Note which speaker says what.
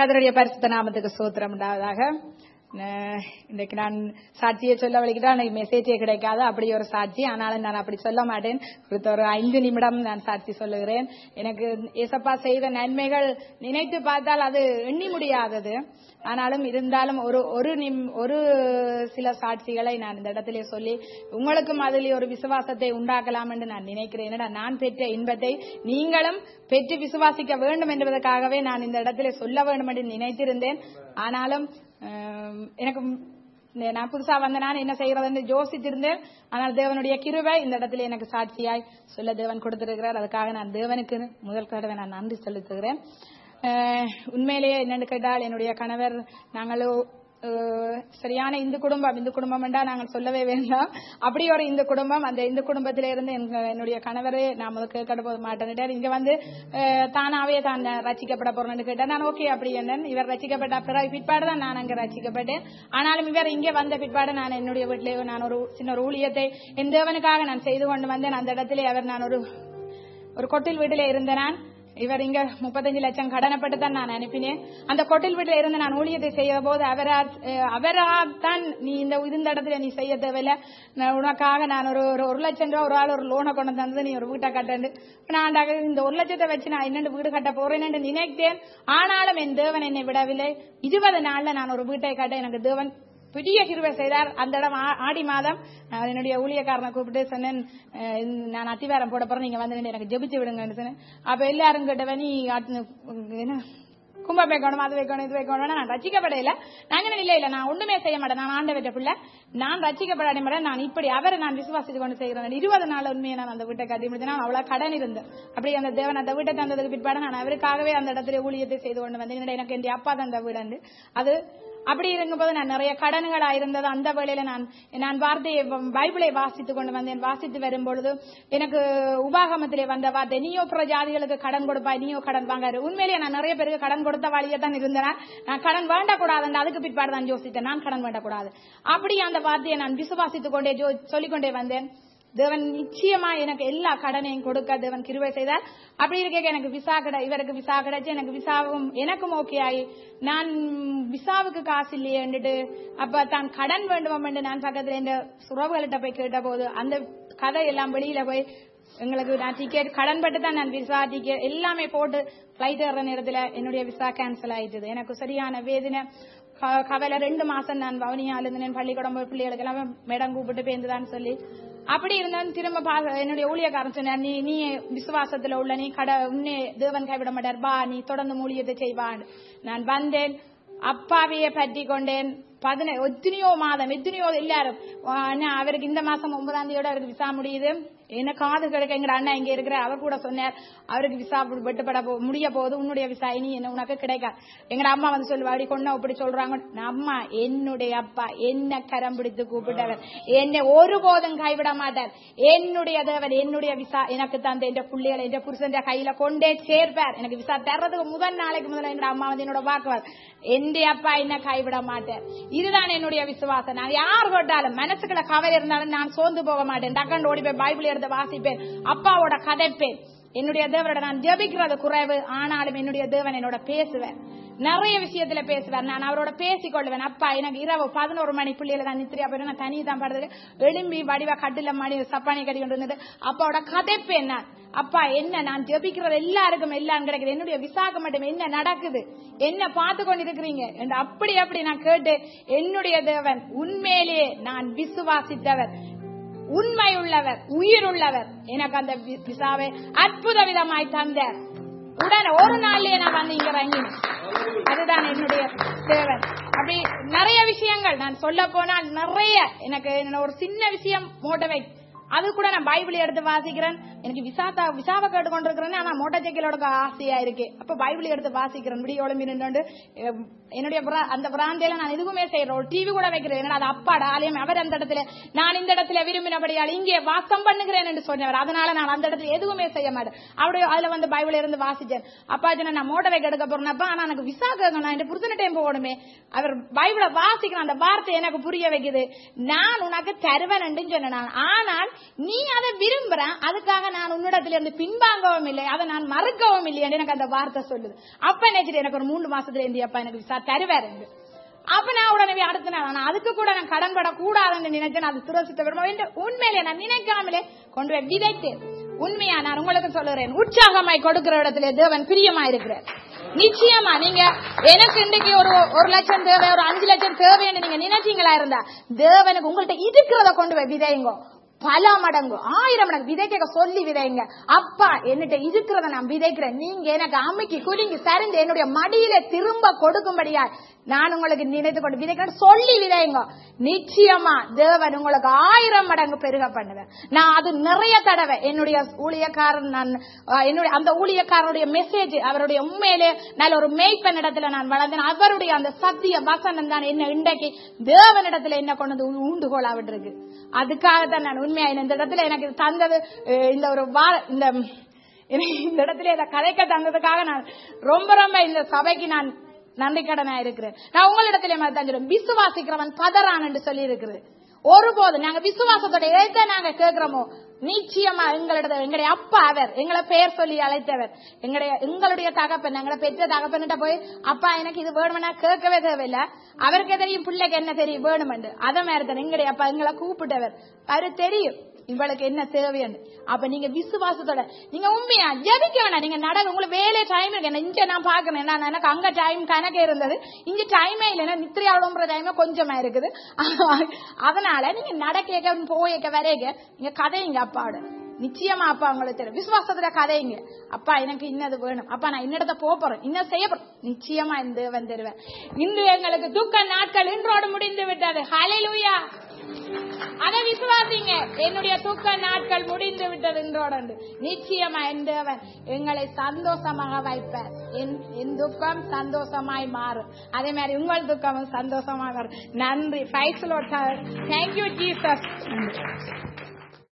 Speaker 1: கதருடைய பரிசுத்த நாமத்துக்கு சோத்திரம் உண்டாவதாக ந- இன்றைக்கு நான் சாட்சியை சொல்ல வலிக்கிட்டா எனக்கு மெசேஜே கிடைக்காது அப்படி ஒரு சாட்சி ஆனாலும் நான் அப்படி சொல்ல மாட்டேன் குறித்த ஒரு ஐந்து நிமிடம் நான் சாட்சி சொல்லுகிறேன் எனக்கு ஏசப்பா செய்த நன்மைகள் நினைத்து பார்த்தால் அது எண்ணி முடியாதது ஆனாலும் இருந்தாலும் ஒரு ஒரு நிம் ஒரு சில சாட்சிகளை நான் இந்த இடத்திலே சொல்லி உங்களுக்கும் அதில் ஒரு விசுவாசத்தை உண்டாக்கலாம் என்று நான் நினைக்கிறேன் என்னடா நான் பெற்ற இன்பத்தை நீங்களும் பெற்று விசுவாசிக்க வேண்டும் என்பதற்காகவே நான் இந்த இடத்திலே சொல்ல வேண்டும் என்று நினைத்திருந்தேன் ஆனாலும் ஆம், எனக்கு நே- நான் புதுசா வந்த நான் என்ன செய்யறதுன்னு யோசித்திருந்தேன் ஆனால் தேவனுடைய கிருபை இந்த இடத்துல எனக்கு சாட்சியாய் சொல்ல தேவன் கொடுத்திருக்கிறார் அதுக்காக நான் தேவனுக்கு முதல் தடவை நான் நன்றி செலுத்துகிறேன் அஹ், உண்மையிலேயே என்னன்னு கேட்டால் என்னுடைய கணவர் நாங்களும் அஹ், சரியான இந்து குடும்பம் இந்து குடும்பம் என்றா நாங்கள் சொல்லவே வேண்டாம் அப்படி ஒரு இந்து குடும்பம் அந்த இந்து குடும்பத்தில இருந்து எங்க- என்னுடைய கணவரே நான் முதல் கேட்க போக மாட்டேன் இங்க வந்து அஹ், தானாவே தான் ரசிக்கப்பட போறேன்னு கேட்டேன் நான் ஓகே அப்படி என்னன்னு இவர் ரசிக்கப்பட்ட பிறகு பிற்பாடு தான் நான் அங்க ரசிக்கப்பட்டேன் ஆனாலும் இவர் இங்க வந்த பிற்பாடு நான் என்னுடைய வீட்டிலே நான் ஒரு சின்ன ஒரு ஊழியத்தை என் தேவனுக்காக நான் செய்து கொண்டு வந்தேன் அந்த இடத்திலே அவர் நான் ஒரு ஒரு கொட்டில் வீட்டிலே இருந்த நான் இவர் இங்க முப்பத்தஞ்சு லட்சம் கடனப்பட்டு தான் நான் அனுப்பினேன் அந்த கொட்டில் வீட்டில் இருந்து நான் ஊழியத்தை செய்ய போது அவரா அஹ், அவரா தான் நீ இந்த இந்த இடத்துல நீ செய்ய தேவையில்ல நான் உனக்காக நான் ஒரு ஒரு ஒரு லட்சம் ரூபா ஒரு ஆள் ஒரு லோனை கொண்டு தந்தது நீ ஒரு வீட்டை கட்டண்டு நான் ஆண்டாக இந்த ஒரு லட்சத்தை வச்சு நான் என்னென்று வீடு கட்ட போறேன்னு நினைத்தேன் ஆனாலும் என் தேவன் என்னை விடவில்லை இருபது நாள்ல நான் ஒரு வீட்டை கட்ட எனக்கு தேவன் பெரிய கிருபை செய்தார் அந்த இடம் ஆ- ஆடி மாதம் நான் என்னுடைய ஊழியக்காரனை கூப்பிட்டு சொன்னேன் அஹ், இந்த- நான் அத்திவாரம் போட போறேன் நீங்க வந்து எனக்கு ஜெபிச்சு விடுங்கன்னு சொன்னேன் அப்ப எல்லாரும் கிட்ட நீ ஆட்டு- என்ன கும்பம் வைக்கணும் அது வைக்கணும் இது வைக்கணும் நான் ரசிக்கப்படையில நாங்க என்ன இல்ல இல்ல நான் ஒண்ணுமே செய்ய மாட்டேன் நான் ஆண்ட வெட்ட பிள்ளை நான் ரசிக்கப்பட மாட்டேன் நான் இப்படி அவரை நான் விசுவாசித்து கொண்டு செய்கிறேன் இருபது நாள் உண்மையை நான் அந்த வீட்டை கட்டி முடிச்சேன் நான் அவ்வளவு கடன் இருந்தேன் அப்படி அந்த தேவன் அந்த வீட்டை தந்ததுக்கு பிற்பாடு நான் அவருக்காகவே அந்த இடத்துல ஊழியத்தை செய்து கொண்டு வந்தேன் என்னடா, எனக்கு என் அப்பா தந்த வீடு அது அப்படி இருக்கும்போது நான் நிறைய கடன்களா இருந்தது அந்த வேளையில நான் நான் வார்த்தையை பைபிளை வாசித்து கொண்டு வந்தேன் வாசித்து வரும்பொழுது எனக்கு உபாகமத்திலே வந்த வார்த்தை நீயோ பிற ஜாதிகளுக்கு கடன் கொடுப்பாய் நீயோ கடன் வாங்காரு உண்மையிலேயே நான் நிறைய பேருக்கு கடன் கொடுத்த வழியே தான் இருந்தேன் நான் கடன் வேண்டக்கூடாது அதுக்கு பிற்பாடு தான் யோசித்தேன் நான் கடன் வேண்டக்கூடாது அப்படி அந்த வார்த்தையை நான் விசுவாசித்துக் கொண்டே ஜோ- சொல்லிக்கொண்டே வந்தேன் தேவன் நிச்சயமா எனக்கு எல்லா கடனையும் கொடுக்க தேவன் கிருபை செய்தார் அப்படி இருக்க எனக்கு விசா கிட இவருக்கு விசா கிடைச்சு எனக்கு விசாவும் எனக்கும் ஓகே ஆகி நான் விசாவுக்கு காசு இல்லையேன்னுட்டு அப்ப தான் கடன் வேண்டுமோ என்று நான் பக்கத்துல இந்த சுறவுகள்கிட்ட போய் கேட்ட போது அந்த கதை எல்லாம் வெளியில போய் எங்களுக்கு நான் டிக்கெட் கடன் பட்டு தான் நான் விசா டிக்கெட் எல்லாமே போட்டு ஃபிளைட் ஏற நேரத்துல என்னுடைய விசா கேன்சல் ஆயிட்டது எனக்கு சரியான வேதனை க- கவலை ரெண்டு மாசம் நான் வவுனியால இருந்தேன் பள்ளிக்கூடம் போய் பிள்ளைகளுக்கு எல்லாம் மேடம் கூப்பிட்டு பேருந்துதான்னு சொல்லி அப்படி இருந்தாலும் திரும்ப பா- என்னுடைய ஊழியக்காரன் சொன்னார் நீ நீ விசுவாசத்துல உள்ள நீ கட உன்னே தேவன் கைவிட மாட்டார் பா நீ தொடர்ந்து ஊழியத்தை செய்வான் நான் வந்தேன் அப்பாவையே பற்றி கொண்டேன் பதின எத்தனையோ மாதம் எத்தனையோ எல்லாரும் ஆ, நான் அவருக்கு இந்த மாசம் ஒன்பதாம் தேதியோட அவருக்கு விசா முடியுது என்ன காது கிடைக்க எங்க அண்ணா இங்க இருக்கிற அவர் கூட சொன்னார் அவருக்கு விசா வெட்டுப்பட போ- முடிய போகுது உன்னுடைய விசா இனி என்ன உனக்கு கிடைக்காது எங்கட அம்மா வந்து சொல்லுவா அப்படி கொண்டு அப்படி சொல்றாங்க நான் அம்மா என்னுடைய அப்பா என்ன கரம் பிடித்து கூப்பிட்டவர் என்னை ஒருபோதும் கைவிட மாட்டார் என்னுடைய தேவன் என்னுடைய விசா எனக்கு தந்த என்ற பிள்ளைகளை என்ற புருஷன் கையில கொண்டே சேர்ப்பார் எனக்கு விசா தர்றதுக்கு முதல் நாளைக்கு முதல்ல எங்க அம்மா வந்து என்னோட வாக்குவார் எந்த அப்பா என்ன கைவிட மாட்டார் இதுதான் என்னுடைய விசுவாசம் நான் யார் கேட்டாலும் மனசுக்குள்ள கவலை இருந்தாலும் நான் சோர்ந்து போக மாட்டேன் டக்கண்டு ஓடி போய் பைபிள் எடுத்து வாசிப்பேன் அப்பாவோட கதைப்பேன் என்னுடைய தேவனோட நான் ஜெபிக்கிறது குறைவு ஆனாலும் என்னுடைய தேவன் என்னோட பேசுவேன் நிறைய விஷயத்துல பேசுவார் நான் அவரோட பேசிக் கொள்வேன் அப்பா எனக்கு இரவு பதினோரு மணி பிள்ளையில நான் நித்திரியா போயிட்டு நான் தனி தான் படுறது எழும்பி வடிவா கட்டில மணி சப்பானி கட்டி கொண்டு வந்துட்டு அப்பாவோட கதைப்பேன் நான் அப்பா என்ன நான் ஜெபிக்கிறது எல்லாருக்கும் எல்லாம் கிடைக்குது என்னுடைய விசாக மட்டும் என்ன நடக்குது என்ன பார்த்து கொண்டு இருக்கிறீங்க என்று அப்படி அப்படி நான் கேட்டு என்னுடைய தேவன் உண்மையிலேயே நான் விசுவாசித்தவர் உண்மை உள்ளவர் உயிர் உள்ளவர் எனக்கு அந்த வி- விசாவை அற்புத விதமாய் தந்தார் உடனே ஒரு நாள்லயே நான் வந்து இங்க வாங்கினேன் அதுதான் என்னுடைய தேவன் அப்படி நிறைய விஷயங்கள் நான் சொல்ல போனால் நிறைய எனக்கு என்ன ஒரு சின்ன விஷயம் மோட்டவை அது கூட நான் பைபிள் எடுத்து வாசிக்கிறேன் எனக்கு விசாத்தா விசாவை கேட்டு கொண்டிருக்கிறேன் ஆனா மோட்டார் சைக்கிளோட ஆசையா இருக்கு அப்ப பைபிள் எடுத்து வாசிக்கிறேன் விடிய ஒளிம்பி நின்று என்னுடைய பிர- அந்த பிராந்தியில நான் எதுவுமே செய்யறேன் ஒரு டிவி கூட வைக்கிறேன் என்னடா அது அப்பாடா ஆலயம் அவர் அந்த இடத்துல நான் இந்த இடத்துல விரும்பினபடியால் இங்கே வாசம் பண்ணுகிறேன் என்று சொன்னவர் அதனால நான் அந்த இடத்துல எதுவுமே செய்ய மாட்டேன் அப்படியே அதுல வந்து பைபிள் இருந்து வாசிச்சேன் அப்பா சொன்ன நான் மோட்டர் வைக்க எடுக்க போறேன்னப்பா ஆனா எனக்கு விசா கேட்கணும் நான் என் புருஷன டைம் போகணுமே அவர் பைபிளை வாசிக்கணும் அந்த வார்த்தை எனக்கு புரிய வைக்குது நான் உனக்கு தருவேன் என்று சொன்னேன் நான். ஆனால் நீ அதை விரும்புற அதுக்காக நான் உன்னிடத்துல இருந்து பின்வாங்கவும் இல்லை அதை நான் மறுக்கவும் இல்லை என்று எனக்கு அந்த வார்த்தை சொல்லுது அப்ப நினைச்சிட்டு எனக்கு ஒரு மூணு மாசத்துல இருந்து அப்பா எனக்கு விசா தருவாரு என்று. அப்ப நான் உடனே அடுத்த நாள் ஆனா அதுக்கு கூட நான் கடன் படக்கூடாதுன்னு நினைச்சேன் அது துரசித்த விரும்ப உண்மையிலே நான் நினைக்காமலே கொண்டு போய் விதைத்தேன் உண்மையா நான் உங்களுக்கு சொல்லுறேன் உற்சாகமாய் கொடுக்கிற இடத்துல தேவன் பிரியமா இருக்கிறார் நிச்சயமா நீங்க எனக்கு இன்றைக்கு ஒரு ஒரு லட்சம் தேவை ஒரு அஞ்சு லட்சம் தேவைன்னு நீங்க நினைச்சீங்களா இருந்தா தேவனுக்கு உங்கள்ட்ட இருக்கிறத கொண்டு போய் விதைங்க பல மடங்கு ஆயிரம் மடங்கு விதைக்க சொல்லி விதைங்க அப்பா என்னட்ட இருக்கிறத நான் விதைக்கிறேன் நீங்க எனக்கு அமுக்கி குலுங்கி சரிந்து என்னுடைய மடியில திரும்ப கொடுக்கும்படியா நான் உங்களுக்கு நினைத்து கொண்டு விதைக்கிறேன் சொல்லி விதைங்க நிச்சயமா தேவன் உங்களுக்கு ஆயிரம் மடங்கு பெருக பண்ணுவேன் நான் அது நிறைய தடவை என்னுடைய ஊழியக்காரன் நான் அஹ், என்னுடைய அந்த ஊழியக்காரனுடைய மெசேஜ் அவருடைய உண்மையிலே நல்ல ஒரு மேய்ப்பன் இடத்துல நான் வளர்ந்தேன் அவருடைய அந்த சத்திய வசனம் தான் என்ன இன்றைக்கு தேவனிடத்துல என்ன கொண்டு வந்து ஊண்டுகோலா விட்டுருக்கு அதுக்காகத்தான் நான் உண்மையா இந்த இடத்துல எனக்கு தந்தது அஹ், இந்த ஒரு வார இந்த எனக்கு இந்த இடத்துல இதை கதைக்க தந்ததுக்காக நான் ரொம்ப ரொம்ப இந்த சபைக்கு நான் நன்றி கடனா இருக்கிறேன் நான் உங்களிடத்துல மாதிரி தான் சொல்றேன் விசுவாசிக்கிறவன் பதறான் என்று சொல்லி இருக்குது ஒருபோது நாங்க விசுவாசத்தோட எதை நாங்க கேட்கிறோமோ நிச்சயமா எங்களிடத்த எங்களுடைய அப்பா அவர் எங்களை பெயர் சொல்லி அழைத்தவர் எங்களுடைய எங்களுடைய தகப்பன் எங்களை பெற்ற தகப்பன்கிட்ட போய் அப்பா எனக்கு இது வேணும்னா கேட்கவே தேவையில்லை அவருக்கு தெரியும் பிள்ளைக்கு என்ன தெரியும் வேணுமென்று அதை மாதிரி தான் எங்களுடைய அப்பா எங்களை கூப்பிட்டவர் அவரு தெரியும் இவளுக்கு என்ன தேவைன்னு அப்ப நீங்க விசுவாசத்தோட நீங்க உண்மையா ஜெபிக்க வேணாம் நீங்க நடங்க உங்களுக்கு வேலை டைம் இருக்கு என்ன இங்க நான் பாக்கணும் நான் எனக்கு அங்க டைம் கணக்கு இருந்தது இங்க டைமே இல்லைன்னா நித்திரையாளுன்ற டைம் கொஞ்சமா இருக்குது அதனால நீங்க நடக்க போயக்க வரைக்க நீங்க கதைங்க அப்பாவோட நிச்சயமா அப்பா உங்களுக்கு தெரியும் விசுவாசத்துல கதைங்க அப்பா எனக்கு இன்னது வேணும் அப்பா நான் இன்னிடத்த போக போறேன் இன்னும் செய்ய போறேன் நிச்சயமா இந்த தேவன் தருவேன் இன்று எங்களுக்கு துக்க நாட்கள் இன்றோடு முடிந்து விட்டது ஹalleluya அதை விசுவாசிங்க என்னுடைய துக்க நாட்கள் முடிந்து விட்டது என்றோடு நிச்சயமா என் தேவன் எங்களை சந்தோஷமாக வைப்பார் என் என் துக்கம் சந்தோஷமாய் மாறும் அதே மாதிரி உங்கள் துக்கமும் சந்தோஷமாக மாறும் நன்றி தேங்க்யூ ஜீசஸ்